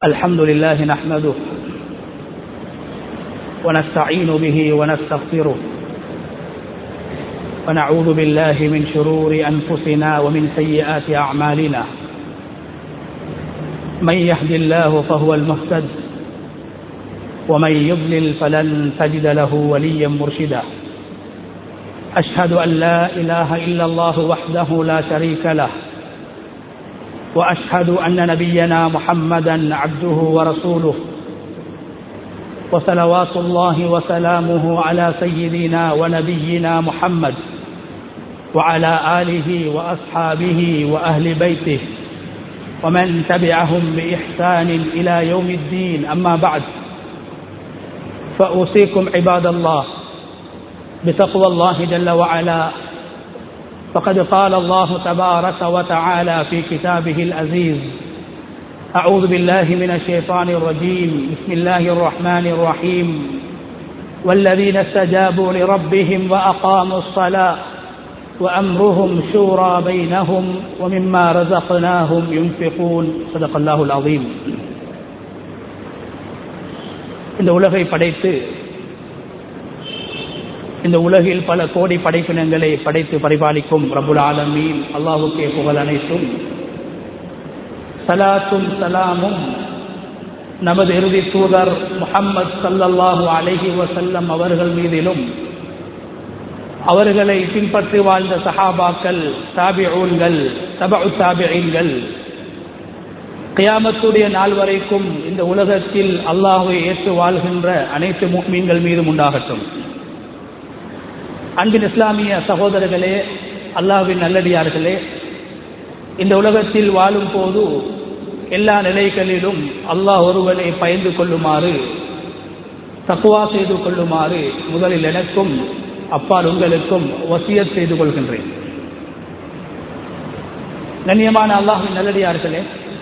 الحمد لله نحمده ونستعين به ونستغفره ونعوذ بالله من شرور أنفسنا ومن سيئات أعمالنا من يهد الله فهو المهتد ومن يضلل فلن تجد له وليا مرشدا أشهد أن لا إله إلا الله وحده لا شريك له وأشهد أن نبينا محمدا عبده ورسوله وصلوات الله وسلامه على سيدنا ونبينا محمد وعلى آله وأصحابه وأهل بيته ومن تبعهم بإحسان إلى يوم الدين أما بعد فأوصيكم عباد الله بتقوى الله جل وعلا فقد قال الله تبارك وتعالى في كتابه العزيز أعوذ بالله من الشيطان الرجيم بسم الله الرحمن الرحيم والذين استجابوا لربهم وأقاموا الصلاة وأمرهم شورى بينهم ومما رزقناهم ينفقون صدق الله العظيم இந்த உலகை படைத்து இந்த உலகில் பல கோடி படைப்பினங்களை படைத்து பரிபாலிக்கும் ரபுல் ஆலமீன் அல்லாஹுக்கே புகழ் அனைத்தும் சலாத்தும் சலாமும் நமது இறுதி தூதர் முகம்மது சல்லல்லாஹு அலஹி வசல்லம் அவர்கள் மீதிலும் அவர்களை பின்பற்றி வாழ்ந்த சஹாபாக்கள் தாபிஊன்கள் தபு தாபிகள் கியாமத்துடைய நாள் வரைக்கும் இந்த உலகத்தில் அல்லாஹுவை ஏற்று வாழ்கின்ற அனைத்து மீன்கள் மீதும் உண்டாகட்டும் அன்பின் இஸ்லாமிய சகோதரர்களே அல்லாஹ்வின் நல்லடியார்களே இந்த உலகத்தில் வாழும் போது எல்லா நிலைகளிலும் அல்லாஹ் ஒருவனை பயந்து கொள்ளுமாறு தக்குவா செய்து கொள்ளுமாறு முதலில் எனக்கும் அப்பால் உங்களுக்கும் வசியத் செய்து கொள்கின்றேன் கண்ணியமான அல்லாஹின் நல்லடியார்களே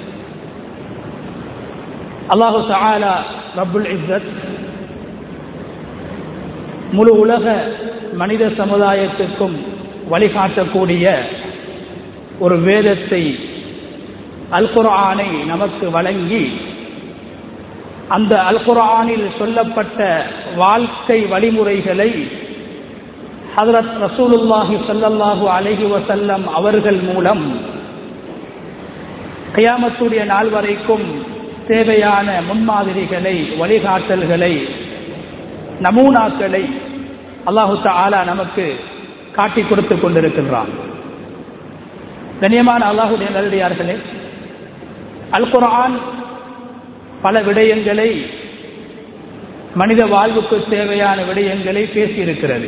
அல்லாஹு சஹாலா ரபுல் இஸ்ஸத் முழு உலக மனித சமுதாயத்திற்கும் வழிகாட்டக்கூடிய ஒரு வேதத்தை அல் குரானை நமக்கு வழங்கி அந்த அல் குரானில் சொல்லப்பட்ட வாழ்க்கை வழிமுறைகளை ஹதரத் ரசூலுல்லாஹி சல்லல்லாஹு அலஹி வசல்லம் அவர்கள் மூலம் கயாமத்துடைய நாள் வரைக்கும் தேவையான முன்மாதிரிகளை வழிகாட்டல்களை நமூனாக்களை அல்லாஹு தாலா நமக்கு காட்டி கொடுத்து கொண்டிருக்கின்றான் கண்ணியமான அல்லாஹுடைய நல்லடியார்களே அல் குரான் பல விடயங்களை மனித வாழ்வுக்கு தேவையான விடயங்களை பேசியிருக்கிறது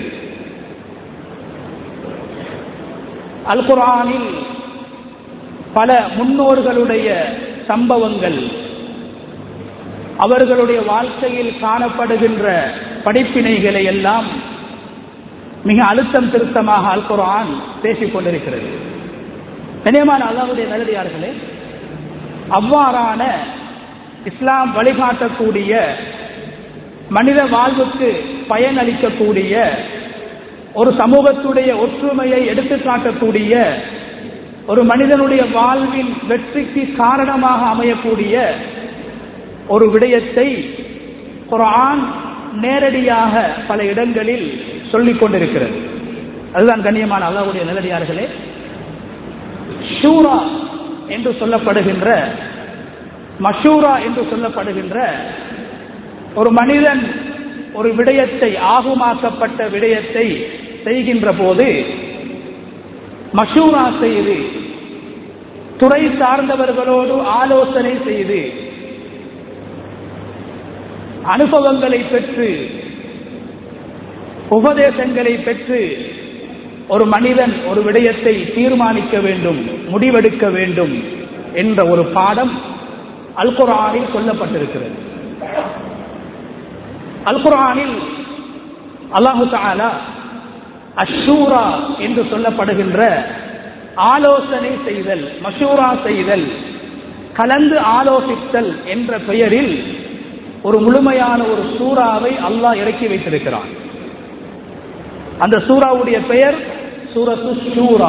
அல் குரானில் பல முன்னோர்களுடைய சம்பவங்கள் அவர்களுடைய வாழ்க்கையில் காணப்படுகின்ற படிப்பினைகளை எல்லாம் மிக அழுத்தம் திருத்தமாக அல் குரான் பேசிக் கொண்டிருக்கிறது கனியமான அல்லாவுடைய நல்லடியார்களே அவ்வாறான இஸ்லாம் வழிகாட்டக்கூடிய மனித வாழ்வுக்கு பயனளிக்கக்கூடிய ஒரு சமூகத்துடைய ஒற்றுமையை எடுத்து காட்டக்கூடிய ஒரு மனிதனுடைய வாழ்வின் வெற்றிக்கு காரணமாக அமையக்கூடிய ஒரு விடயத்தை குரான் நேரடியாக பல இடங்களில் சொல்லிக் கொண்டிருக்கிறது அதுதான் கண்ணியமான அல்லாவுடைய நிலடியார்களே ஷூரா என்று சொல்லப்படுகின்ற மஷூரா என்று சொல்லப்படுகின்ற ஒரு மனிதன் ஒரு விடயத்தை ஆகுமாக்கப்பட்ட விடயத்தை செய்கின்ற போது மஷூரா செய்து துறை சார்ந்தவர்களோடு ஆலோசனை செய்து அனுபவங்களை பெற்று உபதேசங்களை பெற்று ஒரு மனிதன் ஒரு விடயத்தை தீர்மானிக்க வேண்டும் முடிவெடுக்க வேண்டும் என்ற ஒரு பாடம் அல் குரானில் சொல்லப்பட்டிருக்கிறது அல் குரானில் அல்லாஹு தாலா அஷூரா என்று சொல்லப்படுகின்ற ஆலோசனை செய்தல் மஷூரா செய்தல் கலந்து ஆலோசித்தல் என்ற பெயரில் ஒரு முழுமையான ஒரு சூறாவை அல்லாஹ் இறக்கி வைத்திருக்கிறான் அந்த சூறாவுடைய பெயர் சூரத்து ஷூரா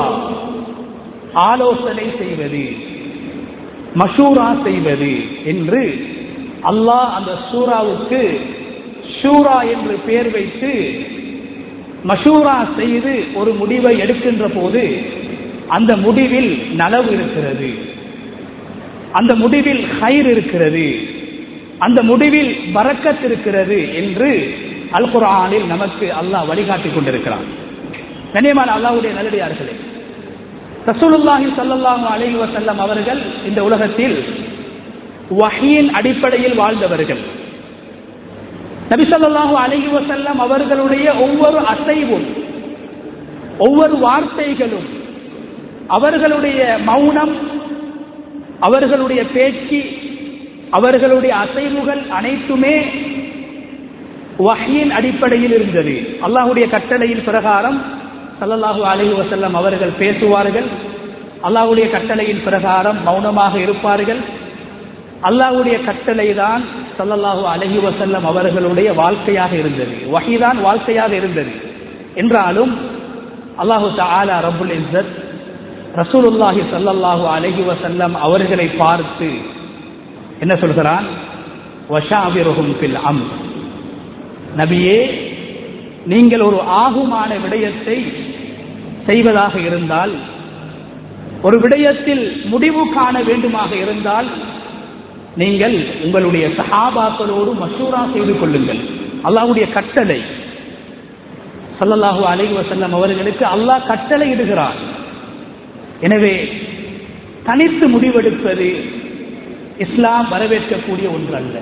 ஆலோசனை செய்வது மஷூரா செய்வது என்று அல்லாஹ் அந்த சூறாவுக்கு ஷூரா என்று பெயர் வைத்து மஷூரா செய்து ஒரு முடிவை எடுக்கின்ற போது அந்த முடிவில் நலவு இருக்கிறது அந்த முடிவில் ஹைர் இருக்கிறது அந்த முடிவில் பறக்கத் இருக்கிறது என்று அல் குரானில் நமக்கு அல்லாஹ் வழிகாட்டிக் கொண்டிருக்கிறான் கண்ணியமான அல்லாவுடைய நல்லடியார்களே ரசூலுல்லாஹி ஸல்லல்லாஹு அலைஹி வஸல்லம் அவர்கள் இந்த உலகத்தில் வஹீன் அடிப்படையில் வாழ்ந்தவர்கள் நபி ஸல்லல்லாஹு அலைஹி வஸல்லம் அவர்களுடைய ஒவ்வொரு அசைவும் ஒவ்வொரு வார்த்தைகளும் அவர்களுடைய மௌனம் அவர்களுடைய பேச்சு அவர்களுடைய அசைவுகள் அனைத்துமே வஹியின் அடிப்படையில் இருந்தது அல்லாஹுடைய கட்டளையின் பிரகாரம் சல்லல்லாஹு அலைஹி வசல்லம் அவர்கள் பேசுவார்கள் அல்லாஹுடைய கட்டளையின் பிரகாரம் மௌனமாக இருப்பார்கள் அல்லாஹுடைய கட்டளை தான் சல்லல்லாஹு அலஹி வசல்லம் அவர்களுடைய வாழ்க்கையாக இருந்தது வஹிதான் வாழ்க்கையாக இருந்தது என்றாலும் அல்லாஹு தாலா ரபுல் இஸ்ஸத் ரசூலுல்லாஹி சல்லல்லாஹு அலஹி வசல்லம் அவர்களை பார்த்து என்ன சொல்கிறான் வஷாவிரகும் பில் அம் நபியே நீங்கள் ஒரு ஆகுமான விடயத்தை செய்வதாக இருந்தால் ஒரு விடயத்தில் முடிவு காண வேண்டுமாக இருந்தால் நீங்கள் உங்களுடைய சஹாபாக்களோடு மசூரா செய்து கொள்ளுங்கள் அல்லாஹுடைய கட்டளை சல்லல்லாஹு அலைஹி வசல்லம் அவர்களுக்கு அல்லாஹ் கட்டளை இடுகிறான் எனவே தனித்து முடிவெடுப்பது இஸ்லாம் வரவேற்கக்கூடிய ஒன்றல்ல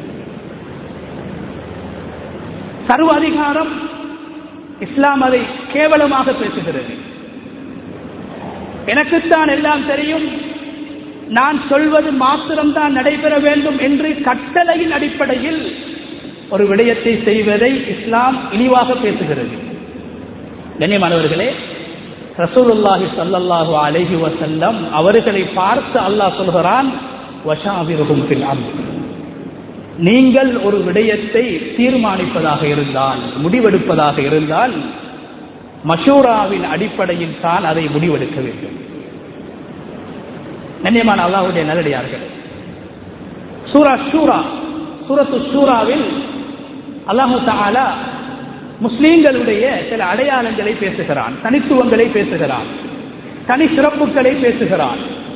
சர்வ அதிகாரம் இஸ்லாம் அதை கேவலமாக பேசுகிறது எனக்குத்தான் எல்லாம் தெரியும் நான் சொல்வது மாத்திரம்தான் நடைபெற வேண்டும் என்று கட்டளையின் அடிப்படையில் ஒரு விடயத்தை செய்வதை இஸ்லாம் இழிவாக பேசுகிறது கண்ணியமானவர்களே ரசூலுல்லாஹி சல்லல்லாஹு அலைஹி வசல்லம் அவர்களை பார்த்து அல்லாஹ் சொல்கிறான் வஷாவிருகும் பில் அம் நீங்கள் ஒரு விடயத்தை தீர்மானிப்பதாக இருந்தால் முடிவெடுப்பதாக இருந்தால் மஷூராவின் அடிப்படையில் தான் அதை முடிவெடுக்க வேண்டும் கண்ணியமான அல்லாஹுடைய நல்லடியார்கள் சூரா ஷூரா சூரத்து ஷூராவில் அல்லாஹு தாலா முஸ்லீம்களுடைய சில அடையாளங்களை பேசுகிறான் தனித்துவங்களை பேசுகிறான் தனி சிறப்புகளை பேசுகிறான்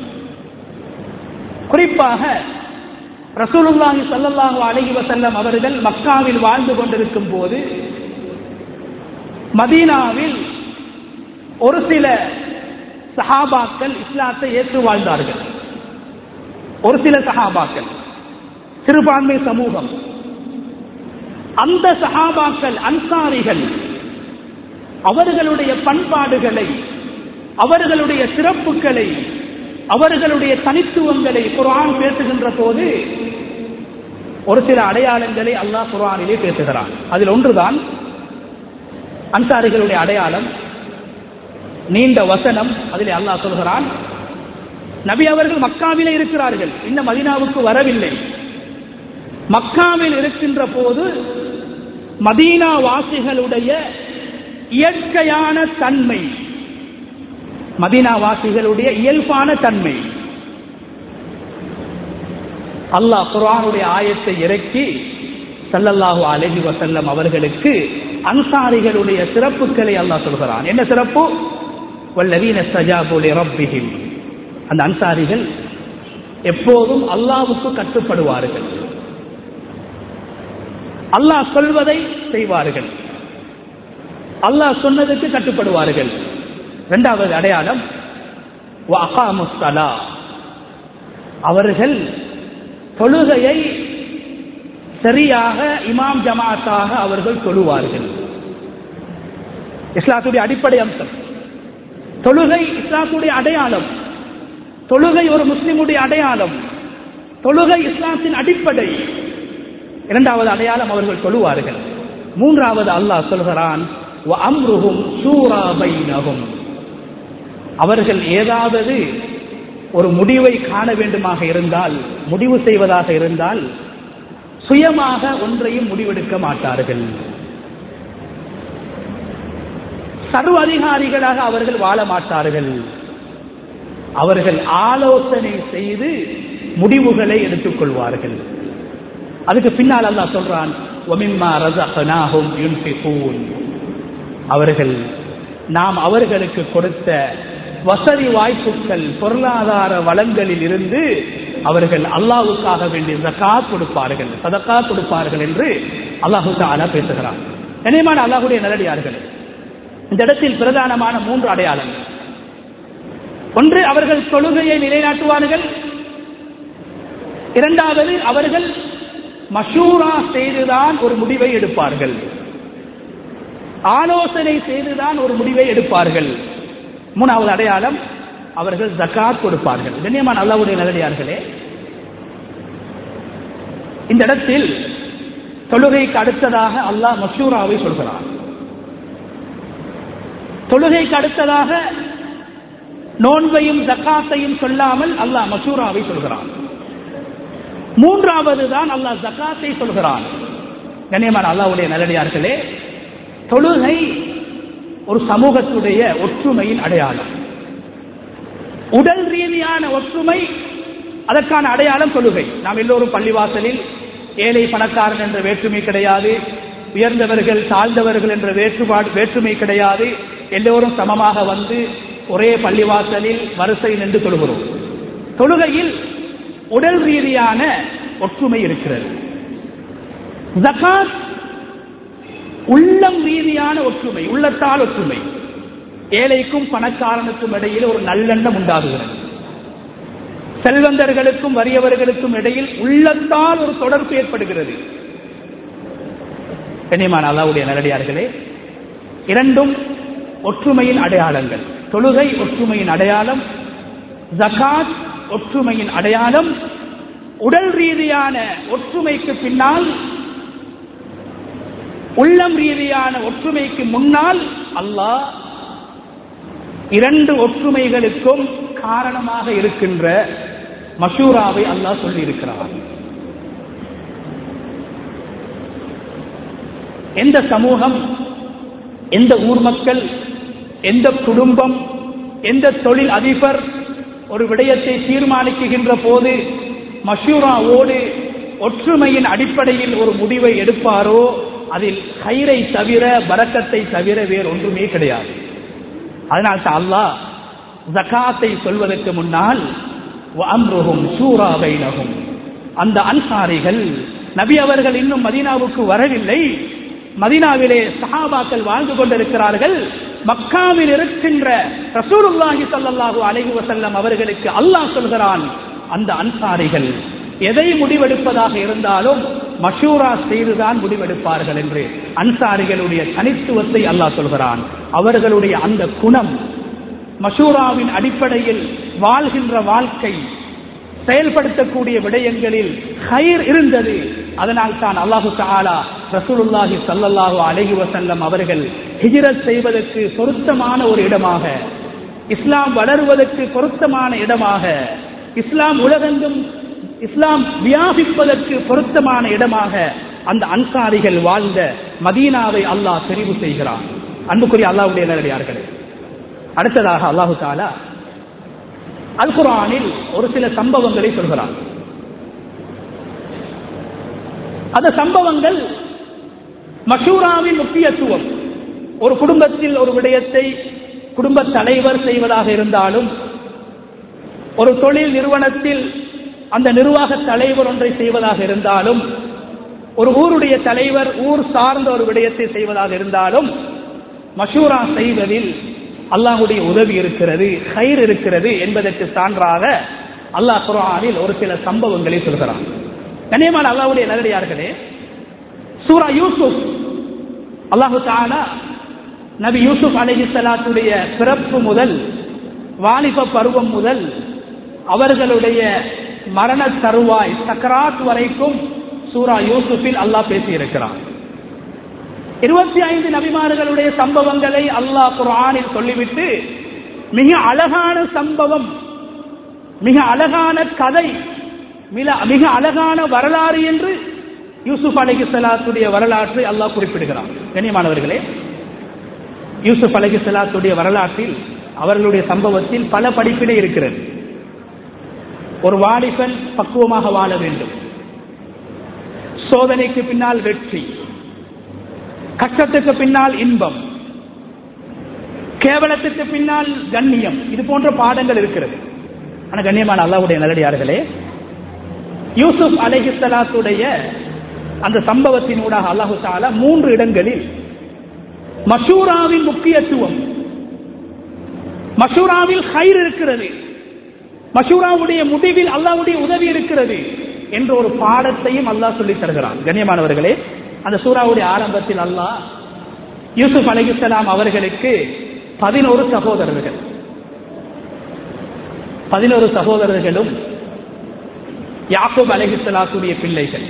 குறிப்பாக ரசூலுல்லாஹி சல்லல்லாஹு அலைஹி வசல்லம் அவர்கள் மக்காவில் வாழ்ந்து கொண்டிருக்கும் போது மதீனாவில் ஒரு சில சஹாபாக்கள் இஸ்லாத்தை ஏற்று வாழ்ந்தார்கள் ஒரு சில சஹாபாக்கள் சிறுபான்மை சமூகம் அந்த சஹாபாக்கள் அன்சாரிகள் அவர்களுடைய பண்பாடுகளை அவர்களுடைய சிறப்புகளை அவர்களுடைய தனித்துவங்களை குரான் பேசுகின்ற போது ஒரு சில அடையாளங்களை அல்லாஹ் குரானிலே பேசுகிறான் அதில் ஒன்றுதான் அன்சாரிகளுடைய அடையாளம் நீண்ட வசனம் அதில் அல்லாஹ் சொல்கிறான் நபி அவர்கள் மக்காவிலே இருக்கிறார்கள் இன்னும் மதீனாவுக்கு வரவில்லை மக்காவில் இருக்கின்ற போது மதீனா வாசிகளுடைய இயற்கையான தன்மை மதீனா வாசிகளுடைய இயல்பான தன்மை அல்லாஹ் குரானுடைய ஆயத்தை இறக்கி சல்லல்லாஹு அலஹி வசல்லம் அவர்களுக்கு அன்சாரிகளுடைய சிறப்புகளை அல்லாஹ் சொல்கிறான் என்ன சிறப்பு வல்லவீன சஜாபுலே ரப்பிஹிம் அந்த அன்சாரிகள் எப்போதும் அல்லாவுக்கு கட்டுப்படுவார்கள் அல்லாஹ் சொல்வதை செய்வார்கள் அல்லாஹ் சொன்னதுக்கு கட்டுப்படுவார்கள் இரண்டாவது அடையாளம் அவர்கள் தொழுகையை சரியாக இமாம் ஜமாத்தாக அவர்கள் தொழுவார்கள் இஸ்லாத்துடைய அடிப்படை அம்சம் தொழுகை இஸ்லாத்துடைய அடையாளம் தொழுகை ஒரு முஸ்லிமுடைய அடையாளம் தொழுகை இஸ்லாத்தின் அடிப்படை இரண்டாவது அடையாளம் அவர்கள் தொழுவார்கள் மூன்றாவது அல்லாஹ் சொல்கிறான் அம்ருகும் சூறாபைனகும் அவர்கள் ஏதாவது ஒரு முடிவை காண வேண்டுமாக இருந்தால் முடிவு செய்வதாக இருந்தால் சுயமாக ஒன்றையும் முடிவெடுக்க மாட்டார்கள் சர்வ அதிகாரிகளாக அவர்கள் வாழ மாட்டார்கள் அவர்கள் ஆலோசனை செய்து முடிவுகளை எடுத்துக்கொள்வார்கள் அதுக்கு பின்னால் அல்லாஹ் சொல்றான் ஒமிம்மா ரஸக்னாஹும் யுன்ஃபிகூன் அவர்கள் நாம் அவர்களுக்கு கொடுத்த வசதி வாய்ப்புகள் பொருளாதார வளங்களில் இருந்து அவர்கள் அல்லாவுக்காக வேண்டிய ஜக்காத் கொடுப்பார்கள் சதக்கா கொடுப்பார்கள் என்று அல்லாஹு தாலா பேசுகிறார் கனியமான அல்லாஹுடைய நல்லடியார்கள் இந்த இடத்தில் பிரதானமான மூன்று அடையாளங்கள் ஒன்று அவர்கள் தொழுகையை நிலைநாட்டுவார்கள் இரண்டாவது அவர்கள் மஷூரா செய்துதான் ஒரு முடிவை எடுப்பார்கள் ஆலோசனை செய்துதான் ஒரு முடிவை எடுப்பார்கள் மூணாவது அடையாளம் அவர்கள் ஜக்காத் கொடுப்பார்கள் கண்ணியமான அல்லாவுடைய நல்லடியார்களே இந்த இடத்தில் தொழுகைக்கு அடுத்ததாக அல்லாஹ் மஷூராவை சொல்கிறான் தொழுகைக்கு அடுத்ததாக நோன்பையும் ஜக்காத்தையும் சொல்லாமல் அல்லாஹ் மசூராவை சொல்கிறான் மூன்றாவது தான் அல்லாஹ் ஜக்காத்தை சொல்கிறான் கண்ணியமான அல்லாவுடைய நல்லடியார்களே தொழுகை ஒரு சமூகத்துடைய ஒற்றுமையின் அடையாளம் உடல் ரீதியான ஒற்றுமை அதற்கான அடையாளம் தொழுகை நாம் எல்லோரும் பள்ளிவாசலில் ஏழை பணக்காரன் என்ற வேற்றுமை கிடையாது உயர்ந்தவர்கள் தாழ்ந்தவர்கள் என்ற வேற்றுபாடு வேற்றுமை கிடையாது எல்லோரும் சமமாக வந்து ஒரே பள்ளிவாசலில் வரிசை நின்று தொழுகிறோம் தொழுகையில் உடல் ரீதியான ஒற்றுமை இருக்கிறது ஜகாத் உள்ளம் ரீதியான ஒற்றுமை உள்ளத்தால் ஒற்றுமை ஏழைக்கும் பணக்காரனுக்கும் இடையில் ஒரு நல்லெண்ணம் உண்டாகுகிறது செல்வந்தர்களுக்கும் வறியவர்களுக்கும் இடையில் உள்ளத்தால் ஒரு தொடர்பு ஏற்படுகிறது கண்ணியமான அல்லாவுடைய நல்லடியார்களே இரண்டும் ஒற்றுமையின் அடையாளங்கள் தொழுகை ஒற்றுமையின் அடையாளம் ஜகாத் ஒற்றுமையின் அடையாளம் உடல் ரீதியான ஒற்றுமைக்கு பின்னால் உள்ளம் ரீதியான ஒற்றுமைக்கு முன்னால் அல்லாஹ் இரண்டு ஒற்றுமைகளுக்கும் காரணமாக இருக்கின்ற மஷூராவை அல்லாஹ் சொல்லி இருக்கிறார் எந்த சமூகம் எந்த ஊர் மக்கள் எந்த குடும்பம் எந்த தொழில் அதிபர் ஒரு விடயத்தை தீர்மானிக்குகின்ற போது மஷூராவோடு ஒற்றுமையின் அடிப்படையில் ஒரு முடிவை எடுப்பாரோ அதில் கயிறை தவிர பறக்கத்தை தவிர வேறு ஒன்றுமே கிடையாது அதனால் தான் அல்லாஹ் ஜகாத்தை சொல்வதற்கு முன்னால் அம்ருகும் சூரா பைனகும் அந்த அன்சாரிகள் நபி அவர்கள் இன்னும் மதீனாவுக்கு வரவில்லை மதீனாவிலே சஹாபாக்கள் வாழ்ந்து கொண்டிருக்கிறார்கள் மக்காவில் இருக்கின்ற ரசூலுல்லாஹி ஸல்லல்லாஹு அலைஹி வஸல்லம் அவர்களுக்கு அல்லாஹ் சொல்கிறான் அந்த அன்சாரிகள் எதை முடிவெடுப்பதாக இருந்தாலும் மஷூரா செய்துதான் முடிவெடுப்பார்கள் என்று அன்சாரிகளுடைய தனித்துவத்தை அல்லாஹ் சொல்கிறான் அவர்களுடைய அந்த குணம் மஷூராவின் அடிப்படையில் வாழ்கின்ற வாழ்க்கை செயல்படுத்தக்கூடிய விடயங்களில் கயிர் இருந்தது அதனால் தான் அல்லாஹு தாலா ரசூலுல்லாஹி சல்லல்லாஹு அலைஹி வசல்லம் அவர்கள் ஹிஜ்ரத் செய்வதற்கு பொருத்தமான ஒரு இடமாக இஸ்லாம் வளருவதற்கு பொருத்தமான இடமாக இஸ்லாம் உலகெங்கும் இஸ்லாம் வியாபிப்பதற்கு பொருத்தமான இடமாக அந்த அன்சாரிகள் வாழ்ந்த மதீனாவை அல்லாஹ் தெரிவு செய்கிறான் அன்புக்குரிய அல்லாஹுடைய நேரடியார்களே அடுத்ததாக அல்லாஹு தாலா அல் குரானில் ஒரு சில சம்பவங்களை சொல்கிறார் அந்த சம்பவங்கள் மஷூராவின் முக்கியத்துவம் ஒரு குடும்பத்தில் ஒரு விடயத்தை குடும்ப தலைவர் செய்வதாக இருந்தாலும் ஒரு தொழில் நிறுவனத்தில் அந்த நிர்வாக தலைவர் ஒன்றை செய்வதாக இருந்தாலும் ஒரு ஊருடைய தலைவர் ஊர் சார்ந்த ஒரு விடயத்தை செய்வதாக இருந்தாலும் மஷூரா செய்வதில் அல்லாஹுடைய உதவி இருக்கிறது கயிறு இருக்கிறது என்பதற்கு சான்றாக அல்லாஹ் குரானில் ஒரு சில சம்பவங்களை சொல்கிறான் கண்ணியமான அல்லாஹுடைய நல்லடியார்களே சூரா யூசுப் அல்லாஹு தாலா நபி யூசுப் அலஹிசலாத்துடைய பிறப்பு முதல் வாலிப பருவம் முதல் அவர்களுடைய மரண தருவாய் சக்கராத் வரைக்கும் சூரா யூசுஃபில் அல்லாஹ் பேசியிருக்கிறான் இருபத்தி ஐந்து நபிமார்களுடைய சம்பவங்களை அல்லாஹ் குரானில் சொல்லிவிட்டு மிக அழகான சம்பவம் மிக அழகான கதை மிக அழகான வரலாறு என்று யூசுப் அலகி சலாத்துடைய வரலாற்றை அல்லாஹ் குறிப்பிடுகிறான் கண்ணியமானவர்களே யூசுப் அலகி சலாத்துடைய வரலாற்றில் அவர்களுடைய சம்பவத்தில் பல படிப்பினை இருக்கிறது ஒரு வாலிபன் பக்குவமாக வாழ வேண்டும் சோதனைக்கு பின்னால் வெற்றி கஷ்டத்துக்கு பின்னால் இன்பம் கேவலத்துக்கு பின்னால் கண்ணியம் இது போன்ற பாடங்கள் இருக்கிறது ஆனா கண்ணியமான அல்லாவுடைய நல்லடியார்களே யூசுப் அலைஹிஸ்லாத்துடைய அந்த சம்பவத்தினூடாக அல்லாஹு தாலா மூன்று இடங்களில் மஷூராவின் முக்கியத்துவம் மஷூராவில் ஹைர் இருக்கிறது மஷூராவுடைய முடிவில் அல்லாவுடைய உதவி இருக்கிறது என்ற ஒரு பாடத்தையும் அல்லாஹ் சொல்லி தருகிறான் கண்ணியமானவர்களே அந்த சூறாவுடைய ஆரம்பத்தில் அல்லாஹ் யூசுப் அலிகுசலாம் அவர்களுக்கு பதினோரு சகோதரர்கள் பதினோரு சகோதரர்களும் யாக்கூப் அலிகுசலாத்துடைய பிள்ளைகள்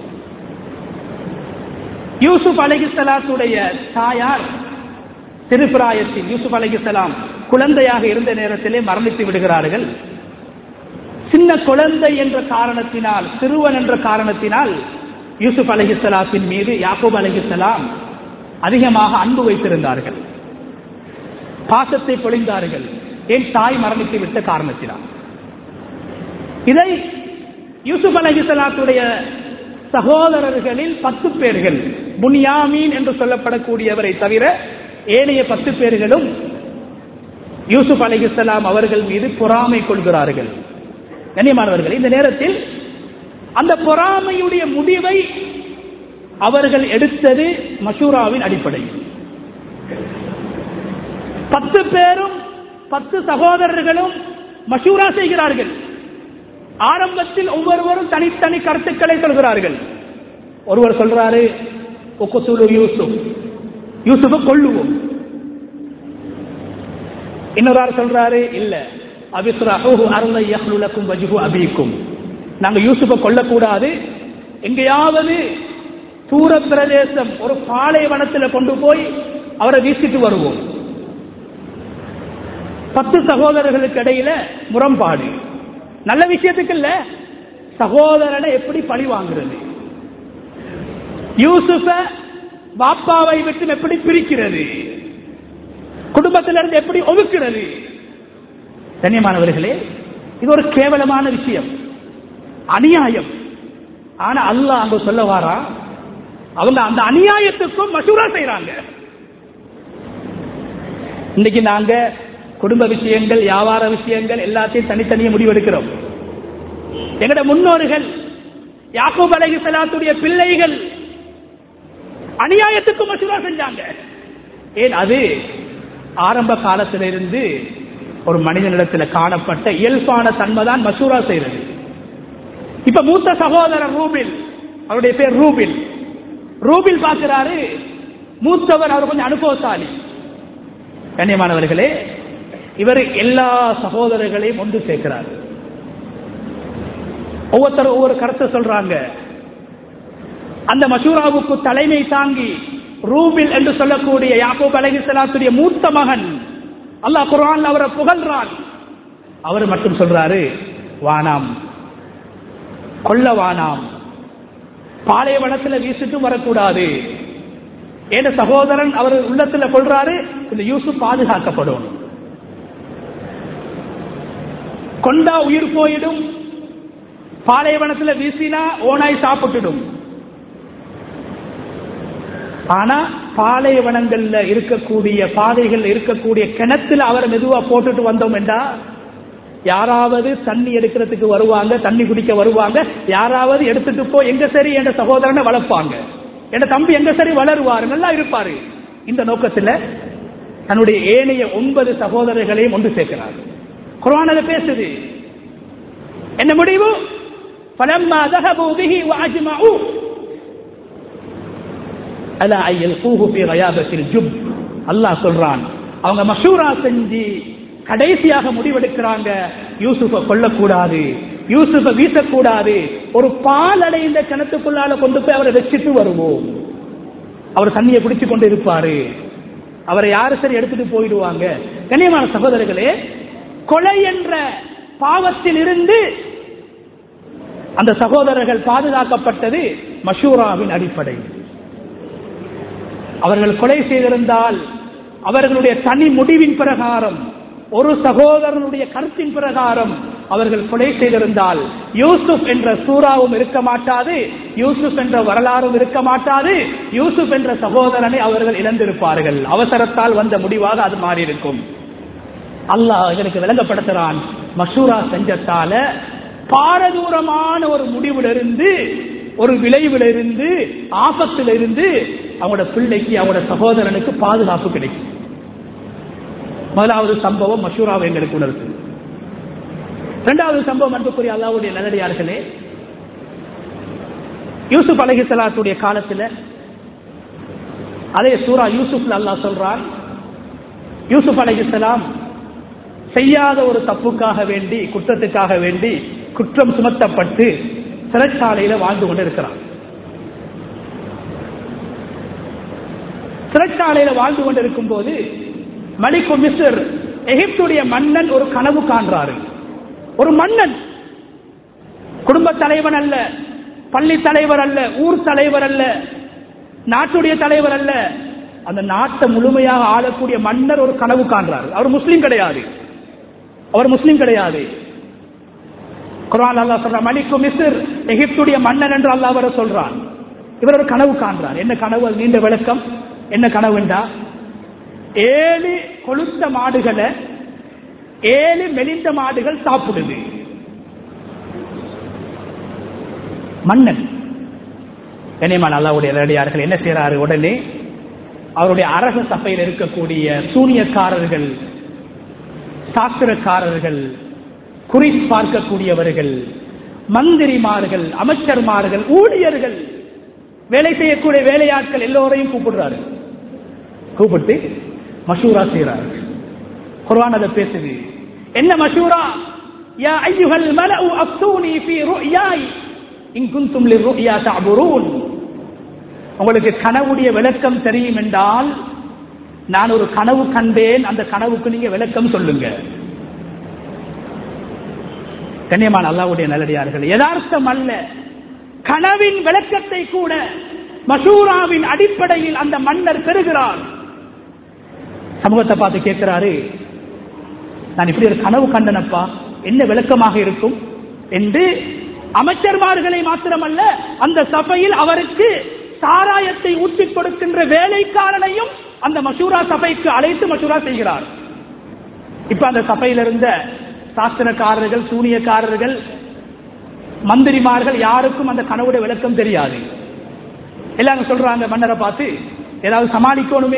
யூசுப் அலிகுசலாத்துடைய தாயார் திருப்பிராயத்தில் யூசுப் அலிகுசலாம் குழந்தையாக இருந்த நேரத்திலே மரணித்து விடுகிறார்கள் சின்ன குழந்தை என்ற காரணத்தினால் சிறுவன் என்ற காரணத்தினால் யூசுப் அலஹிசலாத்தின் மீது யாக்கூப் அலஹிசலாம் அதிகமாக அன்பு வைத்திருந்தார்கள் பாசத்தை பொழிந்தார்கள் என் தாய் மரணித்து விட்ட காரணத்தினால் இதை யூசுப் அலஹிசலாத்துடைய சகோதரர்களில் பத்து பேர்கள் புன்யாமீன் என்று சொல்லப்படக்கூடியவரை தவிர ஏனைய பத்து பேர்களும் யூசுப் அலிஹிஸ்லாம் அவர்கள் மீது பொறாமை கொள்கிறார்கள் கண்ணியமானவர்கள் இந்த நேரத்தில் அந்த பொறாமையுடைய முடிவை அவர்கள் எடுத்தது மஷூராவின் அடிப்படையில் பத்து பேரும் பத்து சகோதரர்களும் மஷூரா செய்கிறார்கள் ஆரம்பத்தில் ஒவ்வொருவரும் தனித்தனி கருத்துக்களை சொல்கிறார்கள் ஒருவர் சொல்றாரு யூசுப் யூசுஃபை கொள்ளுவோம் இன்னொரு ஆள் சொல்றாரு இல்ல அபிசுராக்கும் வஜுகு அபிக்கும் நாங்க யூசுஃபை கொல்லக்கூடாது எங்கேயாவது தூர பிரதேசம் ஒரு பாலைவனத்தில் கொண்டு போய் அவரை வீசிட்டு வருவோம் பத்து சகோதரர்களுக்கு இடையில முரண்பாடு நல்ல விஷயத்துக்கு இல்ல சகோதரனை எப்படி பழி வாங்குறது யூசுஃப பாப்பாவை விட்டு எப்படி பிரிக்கிறது குடும்பத்திலிருந்து எப்படி ஒதுக்கிறது கண்ணியமானவர்களே இது ஒரு கேவலமான விஷயம் அநியாயம் ஆனா அல்லாஹ் அங்க சொல்ல வாரா அவங்க அந்த அநியாயத்துக்கும் மசூரா செய்யறாங்க இன்னைக்கு நாங்க குடும்ப விஷயங்கள் வியாபார விஷயங்கள் எல்லாத்தையும் தனித்தனியே முடிவெடுக்கிறோம் எங்கட முன்னோர்கள் யாக்கூப் அலகி சலாத்துடைய பிள்ளைகள் அநியாயத்துக்கு மசூரா செஞ்சாங்க ஏன் அது ஆரம்ப காலத்திலிருந்து ஒரு மனிதனிடத்தில் காணப்பட்ட இயல்பான தன்மை தான் மசூரா செய்யறது இப்ப மூத்த சகோதரர் ரூபில் அவருடைய பேர் ரூபில் ரூபில் பார்க்கிறாரு மூத்தவர் அவர் கொஞ்சம் அனுபவசாலி கண்ணியமானவர்களே இவர் எல்லா சகோதரர்களையும் ஒன்று சேர்க்கிறார் ஒவ்வொருத்தரும் ஒவ்வொரு கருத்தை சொல்றாங்க அந்த மசூராவுக்கு தலைமை தாங்கி ரூபில் என்று சொல்லக்கூடிய யாக்கூப் அலஹிசலாத்துடைய மூத்த மகன் அல்லாஹ் குரான் அவரை புகழ்றான் அவர் மட்டும் சொல்றாரு வானாம் கொல்ல வானாம் பாலைவனத்தில் வீசிட்டு வரக்கூடாது ஏன சகோதரன் அவர் உள்ளத்துல கொள்றாரு இந்த யூசுப் பாதுகாக்கப்படும் கொண்டா உயிர் போயிடும் பாலைவனத்தில் வீசினா ஓனாய் சாப்பிட்டுடும் ஆனா பாலைவனங்கள்ல இருக்கக்கூடிய பாதைகள் இருக்கக்கூடிய கிணத்துல அவரை மெதுவா போட்டுட்டு வந்தோம் என்றா யாராவது தண்ணி எடுக்கிறதுக்கு வருவாங்க தண்ணி குடிக்க வருவாங்க யாராவது எடுத்துட்டு போ எங்க சரி என்ற சகோதரனை வளர்ப்பாங்க என் தம்பி எங்க சரி வளருவாரு நல்லா இருப்பாரு இந்த நோக்கத்துல தன்னுடைய ஏனைய ஒன்பது சகோதரர்களையும் ஒன்று சேர்க்கிறார் குரான் பேசுது என்ன முடிவு பலம்மா ذهبوا به واجمعوا அலா ஐயல்கூஹு ஃபீ கயாபத்தில் ஜுப் அல்லாஹ் சொல்றான் அவங்க மஷூரா செஞ்சு கடைசியாக முடிவெடுக்கிறாங்க யூசுஃபை கொல்லக்கூடாது யூசுஃபை வீசக்கூடாது ஒரு பால் அடைந்த கிணத்துக்குள்ளால கொண்டு போய் அவரை வச்சுட்டு வருவோம் அவர் தண்ணியை குடிச்சு கொண்டு இருப்பாரு அவரை யாரு சரி எடுத்துட்டு போயிடுவாங்க கண்ணியமான சகோதரர்களே கொலை என்ற பாவத்தில் இருந்து அந்த சகோதரர்கள் பாதுகாக்கப்பட்டது மஷூராவின் அடிப்படையில் அவர்கள் கொலை செய்திருந்தால் அவர்களுடைய தனி முடிவின் பிரகாரம் ஒரு சகோதரனுடைய கருத்தின் பிரகாரம் அவர்கள் கொலை செய்திருந்தால் யூசுப் என்ற சூறாவும் இருக்க மாட்டாது யூசுப் என்ற வரலாறும் இருக்க மாட்டாது யூசுப் என்ற சகோதரனை அவர்கள் இழந்திருப்பார்கள் அவசரத்தால் வந்த முடிவாக அது மாறியிருக்கும் அல்லாஹ் இதற்கு விளங்கப்படுத்துறான் மசூரா செஞ்சத்தால பாரதூரமான ஒரு முடிவிலிருந்து ஒரு விளைவிலிருந்து ஆபத்திலிருந்து அவங்களோட பிள்ளைக்கு அவங்களோட சகோதரனுக்கு பாதுகாப்பு கிடைக்கும் முதலாவது சம்பவம் மஷூராவை எங்களுக்கு உணர்த்து இரண்டாவது சம்பவம் அன்புக்குரிய அல்லாவுடைய நல்லடியார்களே யூசுப் அலஹிசலாத்துடைய காலத்தில் அதே சூரா யூசுப்ல அல்லாஹ் சொல்றான் யூசுப் அலஹிசலாம் செய்யாத ஒரு தப்புக்காக வேண்டி குற்றத்துக்காக வேண்டி குற்றம் சுமத்தப்பட்டு சிறைச்சாலையில வாழ்ந்து கொண்டு இருக்கிறான் சிறைச்சாலையில வாழ்ந்து கொண்டிருக்கும் போது மலிக்கு மிஸ்ர் எகிப்துடைய மன்னன் ஒரு கனவு காண்றாரு ஒரு மன்னன் குடும்ப தலைவன் அல்ல பள்ளி தலைவர் அல்ல ஊர் தலைவர் அல்ல நாட்டுடைய தலைவர் அல்ல அந்த நாட்டை முழுமையாக ஆளக்கூடிய மன்னர் ஒரு கனவு காண்றாரு அவர் முஸ்லீம் கிடையாது அவர் முஸ்லீம் கிடையாது குரான் அல்லா சொல்ற மணிக்கு மிஸ்ர் எகிப்துடைய மன்னன் என்று அல்லா வர சொல்றான் இவர் ஒரு கனவு காண்றார் என்ன கனவு அது நீண்ட விளக்கம் என்ன கனவுண்டா ஏழு கொளுத்த மாடுகளை ஏழு மெலிந்த மாடுகள் சாப்பிடுது மன்னன் கனியமான அல்லாவுடைய நேரடியார்கள் என்ன செய்யறாரு உடனே அவருடைய அரச சபையில் இருக்கக்கூடிய சூனியக்காரர்கள் சாஸ்திரக்காரர்கள் குறி பார்க்கக்கூடியவர்கள் மந்திரிமார்கள் அமைச்சர்மார்கள் ஊழியர்கள் வேலை செய்யக்கூடிய வேலையாட்கள் எல்லோரையும் கூப்பிடுறாரு கூப்பிட்டு மஷூரா செய்யறாரு குர்ஆன் அதை பேசுது என்ன மஷூரா யா ஐயுஹல் மலஉ அஃப்தூனி ஃபீ ருயாய் இன் குன்தும் லிருயா தஅபுரூன் உங்களுக்கு கனவுடைய விளக்கம் தெரியும் என்றால் நான் ஒரு கனவு கண்டேன் அந்த கனவுக்கு நீங்க விளக்கம் சொல்லுங்க கண்ணியமான அல்லாவுடைய நல்லடியார்கள் யதார்த்தம் அல்ல கனவின் விளக்கத்தை கூட மசூராவின் அடிப்படையில் அந்த மன்னர் பெறுகிறார் சமூகத்தை பார்த்து கேட்கிறாரு நான் இப்படி ஒரு கனவு கண்டனப்பா என்ன விளக்கமாக இருக்கும் என்று அமைச்சர்மார்களை மாத்திரமல்ல அந்த சபையில் அவருக்கு சாராயத்தை ஊற்றிக் கொடுக்கின்ற வேலைக்காரனையும் அந்த மசூரா சபைக்கு அழைத்து மசூரா செய்கிறார் இப்ப அந்த சபையில் இருந்த சாஸ்திரக்காரர்கள் சூனியக்காரர்கள் மந்திரிமார்கள் யாருக்கும் அந்த கனவுடைய விளக்கம் தெரியாது எல்லாம் சொல்றாங்க மன்னரை பார்த்து ஏதாவது சமாளிக்கணுமே